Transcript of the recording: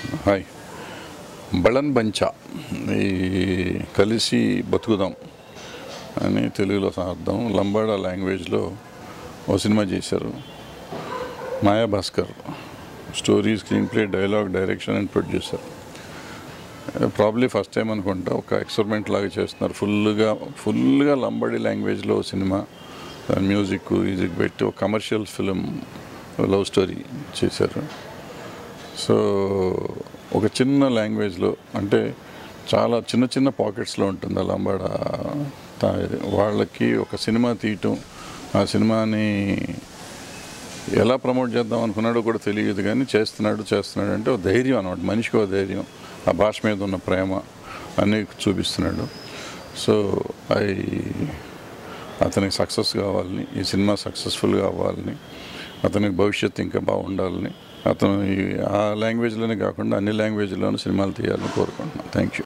hi బళన్ బంచా ఈ కలిసి బతుకుదాం అని తెలుగులో అర్థం లంబాడా లాంగ్వేజ్లో ఓ సినిమా చేశారు Maya Bhaskar story screenplay dialogue direction and producer probably first time అనుకుంటా ఒక ఎక్స్పెరిమెంట్ లాగా చేస్తున్నారు ఫుల్గా ఫుల్గా లంబాడీ లాంగ్వేజ్లో సినిమా మ్యూజిక్ మ్యూజిక్ పెట్టి ఒక కమర్షియల్ ఫిలిం లవ్ స్టోరీ చేశారు సో ఒక చిన్న లాంగ్వేజ్లో అంటే చాలా చిన్న చిన్న పాకెట్స్లో ఉంటుంది ఆ లంబాడ తా- వాళ్ళకి ఒక సినిమా తీయటం ఆ సినిమాని ఎలా ప్రమోట్ చేద్దాం అనుకున్నాడో కూడా తెలియదు కానీ చేస్తున్నాడు చేస్తున్నాడు అంటే ఒక ధైర్యం అనమాట మనిషికి ఒక ధైర్యం ఆ భాష మీద ఉన్న ప్రేమ అన్నీ చూపిస్తున్నాడు సో ఐ అతనికి సక్సెస్ కావాలని ఈ సినిమా సక్సెస్ఫుల్గా అవ్వాలని అతనికి భవిష్యత్తు ఇంకా బాగుండాలని అతను ఈ- ఆ లాంగ్వేజ్లోనే కాకుండా అన్ని లాంగ్వేజ్లోనూ సినిమాలు తీయాలని కోరుకుంటున్నాను థ్యాంక్ యూ